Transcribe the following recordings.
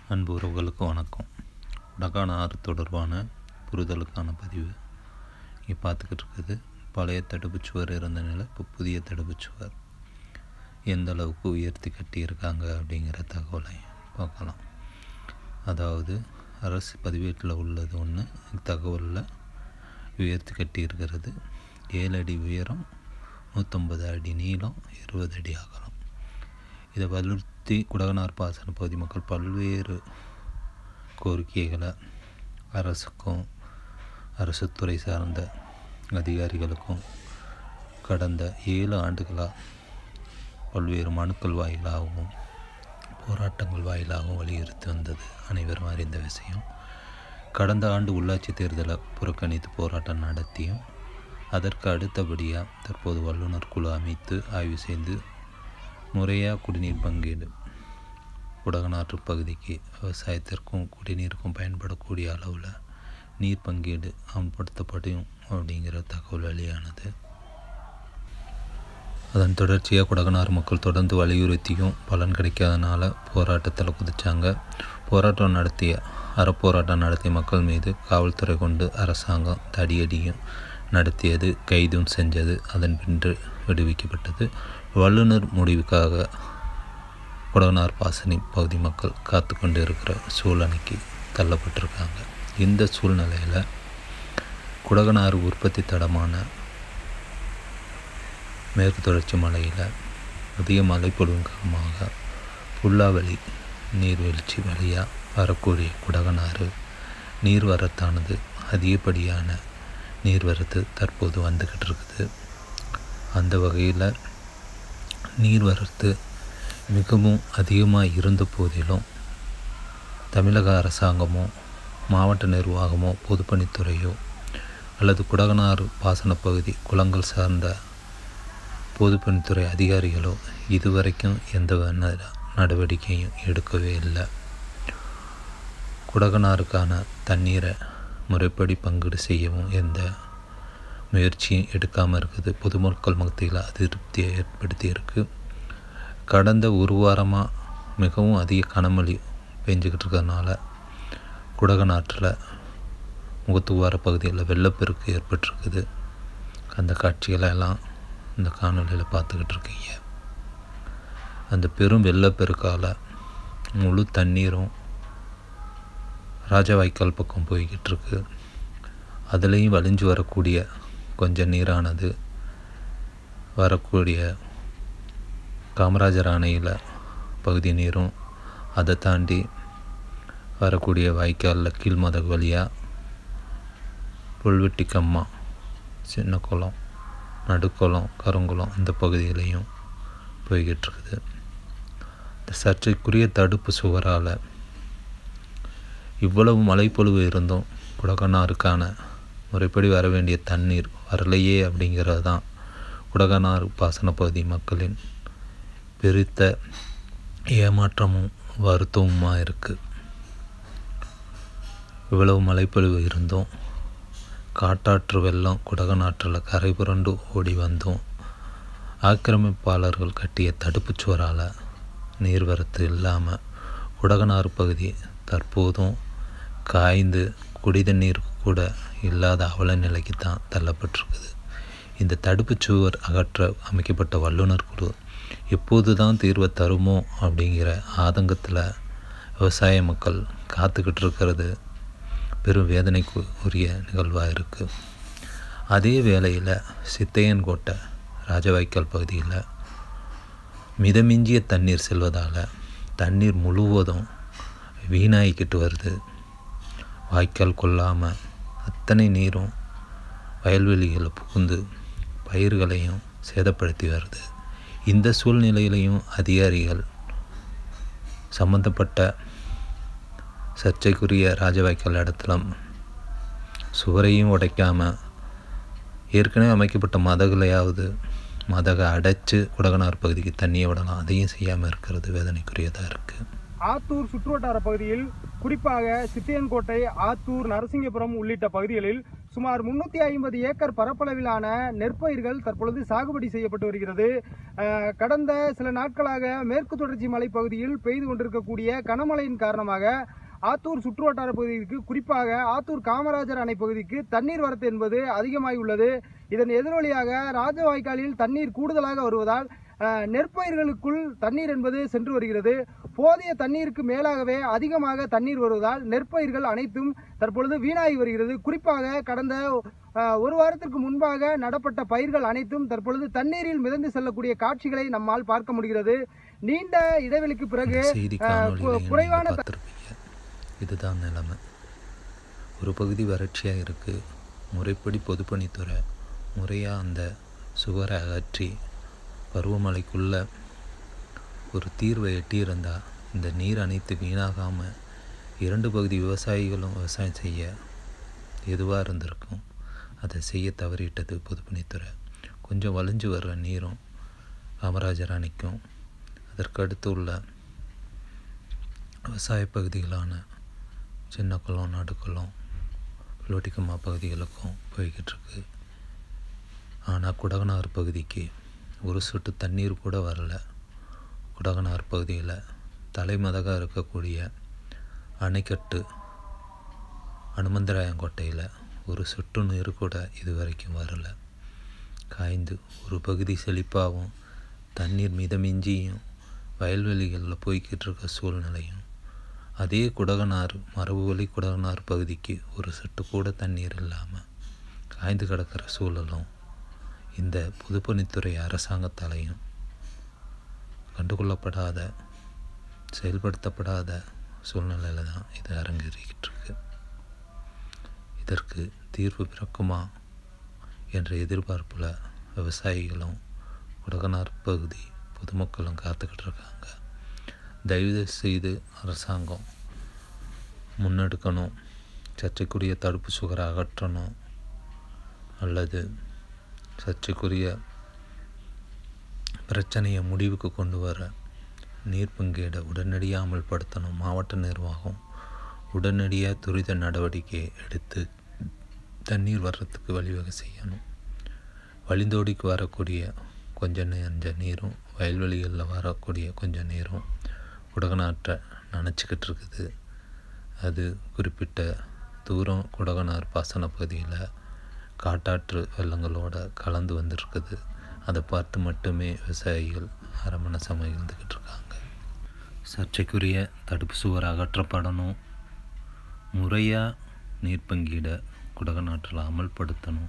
அன்பு உறவுகளுக்கு வணக்கம் டகான ஆறு தொடர்பான புரிதலுக்கான பதிவு இங்கே பார்த்துக்கிட்டு இருக்குது பழைய தடுப்புச்சுவர் இருந்த நிலை இப்போ புதிய தடுப்புச்சுவர் எந்த அளவுக்கு உயர்த்தி கட்டியிருக்காங்க அப்படிங்கிற தகவலை பார்க்கலாம் அதாவது அரசு பதிவேட்டில் உள்ளது ஒன்று தகவலில் உயர்த்தி கட்டியிருக்கிறது ஏழு அடி உயரம் நூற்றம்பது அடி நீளம் இருபது அடி அகலம் இதை வலியுறுத்தி குடகனார் பாசன பகுதி மக்கள் பல்வேறு கோரிக்கைகளை அரசுக்கும் அரசு துறை சார்ந்த அதிகாரிகளுக்கும் கடந்த ஏழு ஆண்டுகளாக பல்வேறு மனுக்கள் வாயிலாகவும் போராட்டங்கள் வாயிலாகவும் வலியுறுத்தி வந்தது அனைவரும் அறிந்த விஷயம் கடந்த ஆண்டு உள்ளாட்சி தேர்தலை புறக்கணித்து போராட்டம் நடத்தியும் அதற்கு அடுத்தபடியாக தற்போது வல்லுநர் குழு அமைத்து ஆய்வு செய்து முறையாக குடிநீர் பங்கீடு குடகநாற்று பகுதிக்கு விவசாயத்திற்கும் குடிநீருக்கும் பயன்படக்கூடிய அளவில் நீர் பங்கீடு அமல்படுத்தப்படும் அப்படிங்கிற தகவல் வெளியானது அதன் தொடர்ச்சியாக குடகனார் மக்கள் தொடர்ந்து வலியுறுத்தியும் பலன் கிடைக்காதனால போராட்டத்தில் குதித்தாங்க போராட்டம் நடத்திய அறப்போராட்டம் நடத்திய மக்கள் மீது காவல்துறை கொண்டு அரசாங்கம் தடியடியும் நடத்தியது கைதும் செஞ்சது அதன் பின்று விடுவிக்கப்பட்டது வல்லுநர் முடிவுக்காக குடகனார் பாசனி பகுதி மக்கள் காத்து கொண்டு இருக்கிற சூழ்நிலைக்கு தள்ளப்பட்டிருக்காங்க இந்த சூழ்நிலையில் குடகனார் உற்பத்தி தடமான மேற்கு தொடர்ச்சி மலையில் அதிக மழைப்பொழிவின் காரணமாக புல்லாவெளி நீர்வீழ்ச்சி வழியாக வரக்கூடிய குடகனாறு நீர்வரத்தானது அதிகப்படியான நீர்வரத்து தற்போது வந்துக்கிட்டு இருக்குது அந்த வகையில் நீர்வரத்து மிகவும் அதிகமாக இருந்த போதிலும் தமிழக அரசாங்கமோ மாவட்ட நிர்வாகமோ பொதுப்பணித்துறையோ அல்லது குடகனாறு பாசன பகுதி குளங்கள் சார்ந்த பொதுப்பணித்துறை அதிகாரிகளோ இதுவரைக்கும் எந்த நடவடிக்கையும் எடுக்கவே இல்லை குடகனாருக்கான தண்ணீரை முறைப்படி பங்கீடு செய்யவும் எந்த முயற்சியும் எடுக்காமல் இருக்குது பொதுமக்கள் மத்தியில் அதிருப்தியை ஏற்படுத்தி இருக்குது கடந்த ஒரு வாரமாக மிகவும் அதிக கனமழை பெஞ்சிக்கிட்டு இருக்கிறதுனால குடகநாட்டில் முகத்துவார பகுதியில் வெள்ளப்பெருக்கு ஏற்பட்டிருக்குது அந்த காட்சிகளை எல்லாம் இந்த காணொலியில் பார்த்துக்கிட்டு இருக்கீங்க அந்த பெரும் வெள்ளப்பெருக்கால் முழு தண்ணீரும் ராஜவாய்க்கால் பக்கம் போய்கிட்டு இருக்கு அதுலேயும் வலிஞ்சு வரக்கூடிய கொஞ்சம் நீரானது வரக்கூடிய காமராஜர் அணையில் பகுதி நீரும் அதை தாண்டி வரக்கூடிய வாய்க்காலில் கீழ்மதகு வழியாக புல்வெட்டி கம்மா சின்ன குளம் நடுக்குளம் கருங்குளம் இந்த பகுதியிலையும் போய்கிட்டு இருக்குது இந்த சர்ச்சைக்குரிய தடுப்பு சுவரால் இவ்வளவு மழைப்பொழிவு இருந்தும் குடகனாருக்கான முறைப்படி வர வேண்டிய தண்ணீர் வரலையே அப்படிங்கிறது தான் குடகனார் பாசன பகுதி மக்களின் பெருத்த ஏமாற்றமும் வருத்தமுமாக இருக்குது இவ்வளவு மழைப்பொழிவு இருந்தும் காட்டாற்று வெள்ளம் குடகநாற்றில் கரை புரண்டு ஓடி வந்தும் ஆக்கிரமிப்பாளர்கள் கட்டிய தடுப்புச் சுவரால் நீர்வரத்து இல்லாமல் குடகனாறு பகுதி தற்போதும் காய்ந்து குடிதண்ணீர் கூட இல்லாத அவல நிலைக்கு தான் தள்ளப்பட்டிருக்குது இந்த தடுப்புச் சுவர் அகற்ற அமைக்கப்பட்ட வல்லுநர் குழு எப்போது தான் தீர்வை தருமோ அப்படிங்கிற ஆதங்கத்தில் விவசாய மக்கள் காத்துக்கிட்டு இருக்கிறது பெரும் வேதனைக்கு உரிய நிகழ்வாக இருக்குது அதே வேளையில் சித்தையன் கோட்டை ராஜவாய்க்கால் பகுதியில் மிதமிஞ்சிய தண்ணீர் செல்வதால் தண்ணீர் முழுவதும் வீணாகிக்கிட்டு வருது வாய்க்கால் கொள்ளாமல் அத்தனை நீரும் வயல்வெளிகளை புகுந்து பயிர்களையும் சேதப்படுத்தி வருது இந்த சூழ்நிலையிலையும் அதிகாரிகள் சம்பந்தப்பட்ட சர்ச்சைக்குரிய ராஜவாய்க்கால் இடத்துல சுவரையும் உடைக்காமல் ஏற்கனவே அமைக்கப்பட்ட மதகுலையாவது மதகை அடைச்சு குடகனார் பகுதிக்கு தண்ணியை விடலாம் அதையும் செய்யாமல் இருக்கிறது வேதனைக்குரியதாக இருக்குது ஆத்தூர் சுற்றுவட்டார பகுதியில் குறிப்பாக சித்தியன்கோட்டை ஆத்தூர் நரசிங்கபுரம் உள்ளிட்ட பகுதிகளில் சுமார் முன்னூத்தி ஐம்பது ஏக்கர் பரப்பளவிலான நெற்பயிர்கள் தற்பொழுது சாகுபடி செய்யப்பட்டு வருகிறது அஹ், கடந்த சில நாட்களாக மேற்கு தொடர்ச்சி மலைப்பகுதியில் பெய்து கொண்டிருக்கக்கூடிய கனமழையின் காரணமாக ஆத்தூர் சுற்றுவட்டார பகுதிக்கு குறிப்பாக ஆத்தூர் காமராஜர் அணை பகுதிக்கு தண்ணீர் வரத்து என்பது அதிகமாகி உள்ளது இதன் எதிரொலியாக ராஜவாய்க்காலில் தண்ணீர் கூடுதலாக வருவதால் அஹ், நெற்பயிர்களுக்குள் தண்ணீர் என்பது சென்று வருகிறது போதிய தண்ணீருக்கு மேலாகவே அதிகமாக தண்ணீர் வருவதால் நெற்பயிர்கள் அனைத்தும் தற்பொழுது வீணாகி வருகிறது குறிப்பாக கடந்த அஹ், ஒரு வாரத்திற்கு முன்பாக நடப்பட்ட பயிர்கள் அனைத்தும் தற்பொழுது தண்ணீரில் மிதந்து செல்லக்கூடிய காட்சிகளை நம்மால் பார்க்க முடிகிறது நீண்ட இடைவெளிக்கு பிறகு செய்தி அஹ், கு- காணொலியில் குறைவான நீங்கள் பார்த்துருப்பீங்க இதுதான் நிலைமை ஒரு பகுதி வறட்சியாக இருக்குது முறைப்படி பொதுப்பணித்துறை முறையாக அந்த சுவரை அகற்றி பருவமழைக்குள்ள ஒரு தீர்வை எட்டியிருந்தால் இந்த நீர் அனைத்து வீணாகாமல் இரண்டு பகுதி விவசாயிகளும் விவசாயம் செய்ய எதுவாக இருந்திருக்கும் அதை செய்ய தவறிட்டது பொதுப்பணித்துறை கொஞ்சம் வலிஞ்சு வர்ற நீரும் காமராஜர் அணைக்கும் அதற்கு அடுத்து உள்ள விவசாய பகுதிகளான சின்ன குளம் நடுக்குளம் லோட்டிக்கம்மா பகுதிகளுக்கும் போய்கிட்டு இருக்கு ஆனால் குடகனார் பகுதிக்கு ஒரு சொட்டு தண்ணீர் கூட வரல குடகனார் பகுதியில் தலைமதகாக இருக்கக்கூடிய அணைக்கட்டு அனுமந்தராயங்கோட்டையில் ஒரு சொட்டு நீர் கூட இது வரைக்கும் வரல காய்ந்து ஒரு பகுதி செழிப்பாகவும் தண்ணீர் மிதமிஞ்சியும் வயல்வெளிகளில் போய்கிட்டு இருக்க சூழ்நிலையும் அதே குடகனார் மரபுவழி குடகனார் பகுதிக்கு ஒரு சொட்டு கூட தண்ணீர் இல்லாமல் காய்ந்து கிடக்கிற சூழலும் இந்த பொதுப்பணித்துறை அரசாங்கத்தாலையும் கண்டுகொள்ளப்படாத செயல்படுத்தப்படாத சூழ்நிலையில் தான் இது அரங்கேறிக்கிட்டு இருக்கு இதற்கு தீர்வு பிறக்குமா என்ற எதிர்பார்ப்பில் விவசாயிகளும் குடகனார் பகுதி பொதுமக்களும் காத்துக்கிட்டு இருக்காங்க தயவு செய்து அரசாங்கம் முன்னெடுக்கணும் சர்ச்சைக்குரிய தடுப்பு சுகரை அகற்றணும் அல்லது சர்ச்சைக்குரிய பிரச்சனையை முடிவுக்கு கொண்டு வர நீர் பங்கீடை உடனடியாக அமல்படுத்தணும் மாவட்ட நிர்வாகம் உடனடியாக துரித நடவடிக்கை எடுத்து தண்ணீர் வர்றதுக்கு வழிவகை செய்யணும் வழிந்தோடிக்கு வரக்கூடிய கொஞ்சம் நெஞ்ச நீரும் வயல்வெளிகளில் வரக்கூடிய கொஞ்சம் நீரும் குடகனாற்றை நனைச்சிக்கிட்டு இருக்குது அது குறிப்பிட்ட தூரம் குடகனார் பாசன பகுதியில் காட்டாற்று வெள்ளங்களோட கலந்து வந்திருக்குது அதை பார்த்து மட்டுமே விவசாயிகள் அரமணசமாக இருந்துக்கிட்டு இருக்காங்க சர்ச்சைக்குரிய தடுப்பு சுவர் அகற்றப்படணும் முறையாக நீர் பங்கீடை குடகநாட்டில் அமல்படுத்தணும்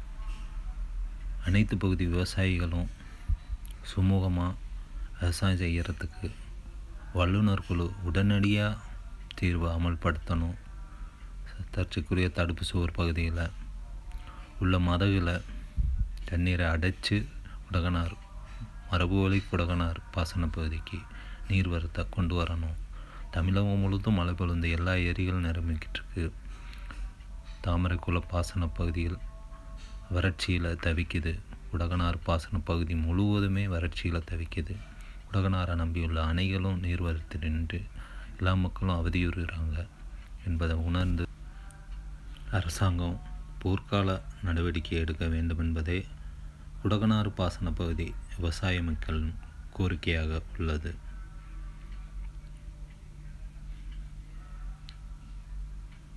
அனைத்து பகுதி விவசாயிகளும் சுமூகமாக விவசாயம் செய்கிறதுக்கு வல்லுநர் குழு உடனடியாக தீர்வை அமல்படுத்தணும் சர்ச்சைக்குரிய தடுப்பு சுவர் பகுதியில் உள்ள மதகுல தண்ணீரை அடைச்சு குடகனார் மரபுவழி குடகனார் பாசன பகுதிக்கு நீர் வரத்தை கொண்டு வரணும் தமிழகம் முழுதும் மழை பொழுந்து எல்லா ஏரிகளும் நிரம்பிக்கிட்டு இருக்கு தாமரைக்குள பாசன பகுதியில் வறட்சியில் தவிக்குது குடகனார் பாசன பகுதி முழுவதுமே வறட்சியில் தவிக்குது குடகனாரை நம்பியுள்ள அணைகளும் நீர்வரத்து நின்று எல்லா மக்களும் அவதியுறுகிறாங்க என்பதை உணர்ந்து அரசாங்கம் போர்க்கால நடவடிக்கை எடுக்க வேண்டும் என்பதே குடகனாறு பாசன பகுதி விவசாய மக்களின் கோரிக்கையாக உள்ளது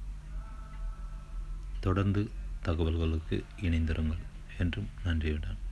தொடர்ந்து தகவல்களுக்கு இணைந்திருங்கள் என்றும் நன்றியுடன்